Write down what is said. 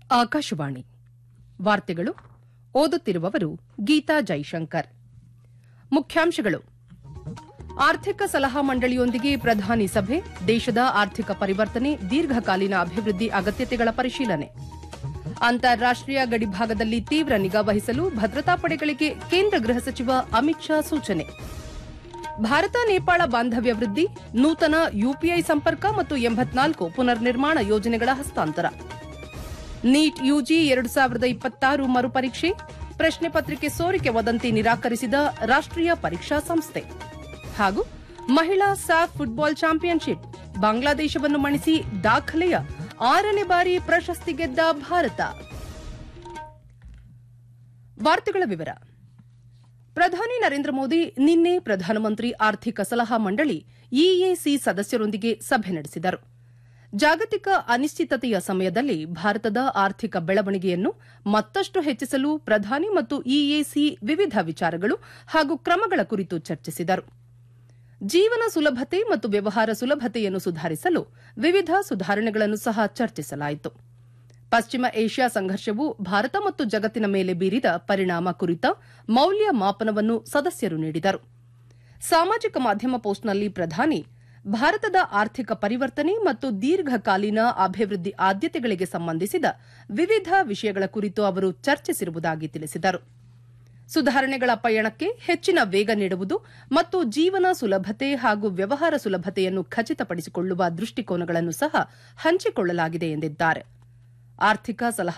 ಆಕಾಶವಾಣಿ ವಾರ್ತೆಗಳು ಓದುತ್ತಿರುವವರು ಗೀತಾ ಜೈಶಂಕರ್ ಮುಖ್ಯಾಂಶಗಳು ಆರ್ಥಿಕ ಸಲಹಾ ಮಂಡಳಿಯೊಂದಿಗೆ ಪ್ರಧಾನಿ ಸಭೆ ದೇಶದ ಆರ್ಥಿಕ ಪರಿವರ್ತನೆ ದೀರ್ಘಕಾಲೀನ ಅಭಿವೃದ್ಧಿ ಅಗತ್ಯತೆಗಳ ಪರಿಶೀಲನೆ ಅಂತಾರಾಷ್ಟೀಯ ಗಡಿಭಾಗದಲ್ಲಿ ತೀವ್ರ ನಿಗಾ ವಹಿಸಲು ಭದ್ರತಾ ಪಡೆಗಳಿಗೆ ಕೇಂದ್ರ ಗೃಹ ಸಚಿವ ಅಮಿತ್ ಶಾ ಸೂಚನೆ ಭಾರತ ನೇಪಾಳ ಬಾಂಧವ್ಯ ವೃದ್ಧಿ ನೂತನ ಯುಪಿಐ ಸಂಪರ್ಕ ಮತ್ತು ಎಂಬತ್ನಾಲ್ಕು ಪುನರ್ ನಿರ್ಮಾಣ ಯೋಜನೆಗಳ ಹಸ್ತಾಂತರ ನೀಟ್ ಯುಜಿ ಎರಡು ಸಾವಿರದ ಇಪ್ಪತ್ತಾರು ಮರುಪರೀಕ್ಷೆ ಪ್ರಶ್ನೆ ಪತ್ರಿಕೆ ಸೋರಿಕೆ ವದಂತಿ ನಿರಾಕರಿಸಿದ ರಾಷ್ಟೀಯ ಪರೀಕ್ಷಾ ಸಂಸ್ಥೆ ಹಾಗೂ ಮಹಿಳಾ ಸ್ಯಾಫ್ ಫುಟ್ಬಾಲ್ ಚಾಂಪಿಯನ್ಶಿಪ್ ಬಾಂಗ್ಲಾದೇಶವನ್ನು ಮಣಿಸಿ ದಾಖಲೆಯ ಆರನೇ ಬಾರಿ ಪ್ರಶಸ್ತಿ ಗೆದ್ದ ಭಾರತ ವಾರ್ತೆಗಳ ವಿವರ ಪ್ರಧಾನಿ ನರೇಂದ್ರ ಮೋದಿ ನಿನ್ನೆ ಪ್ರಧಾನಮಂತ್ರಿ ಆರ್ಥಿಕ ಸಲಹಾ ಮಂಡಳಿ ಇಎಸಿ ಸದಸ್ಯರೊಂದಿಗೆ ಸಭೆ ನಡೆಸಿದರು ಜಾಗತಿಕ ಅನಿಶ್ಚಿತತೆಯ ಸಮಯದಲ್ಲಿ ಭಾರತದ ಆರ್ಥಿಕ ಬೆಳವಣಿಗೆಯನ್ನು ಮತ್ತಷ್ಟು ಹೆಚ್ಚಿಸಲು ಪ್ರಧಾನಿ ಮತ್ತು ಇಎಸಿ ವಿವಿಧ ವಿಚಾರಗಳು ಹಾಗೂ ಕ್ರಮಗಳ ಕುರಿತು ಚರ್ಚಿಸಿದರು ಜೀವನ ಸುಲಭತೆ ಮತ್ತು ವ್ಯವಹಾರ ಸುಲಭತೆಯನ್ನು ಸುಧಾರಿಸಲು ವಿವಿಧ ಸುಧಾರಣೆಗಳನ್ನು ಸಹ ಚರ್ಚಿಸಲಾಯಿತು ಪಶ್ಚಿಮ ಏಷ್ಯಾ ಸಂಘರ್ಷವು ಭಾರತ ಮತ್ತು ಜಗತ್ತಿನ ಮೇಲೆ ಬೀರಿದ ಪರಿಣಾಮ ಕುರಿತ ಮೌಲ್ಯ ಮಾಪನವನ್ನು ಸದಸ್ಯರು ನೀಡಿದರು ಸಾಮಾಜಿಕ ಮಾಧ್ಯಮ ಪೋಸ್ಟ್ನಲ್ಲಿ ಪ್ರಧಾನಿ ಭಾರತದ ಆರ್ಥಿಕ ಪರಿವರ್ತನೆ ಮತ್ತು ದೀರ್ಘಕಾಲೀನ ಅಭಿವೃದ್ಧಿ ಆದ್ಯತೆಗಳಿಗೆ ಸಂಬಂಧಿಸಿದ ವಿವಿಧ ವಿಷಯಗಳ ಕುರಿತು ಅವರು ಚರ್ಚಿಸಿರುವುದಾಗಿ ತಿಳಿಸಿದರು ಸುಧಾರಣೆಗಳ ಪಯಣಕ್ಕೆ ಹೆಚ್ಚಿನ ವೇಗ ನೀಡುವುದು ಮತ್ತು ಜೀವನ ಸುಲಭತೆ ಹಾಗೂ ವ್ಯವಹಾರ ಸುಲಭತೆಯನ್ನು ಖಚಿತಪಡಿಸಿಕೊಳ್ಳುವ ದೃಷ್ಟಿಕೋನಗಳನ್ನು ಸಹ ಹಂಚಿಕೊಳ್ಳಲಾಗಿದೆ ಎಂದಿದ್ದಾರೆ ಆರ್ಥಿಕ ಸಲಹಾ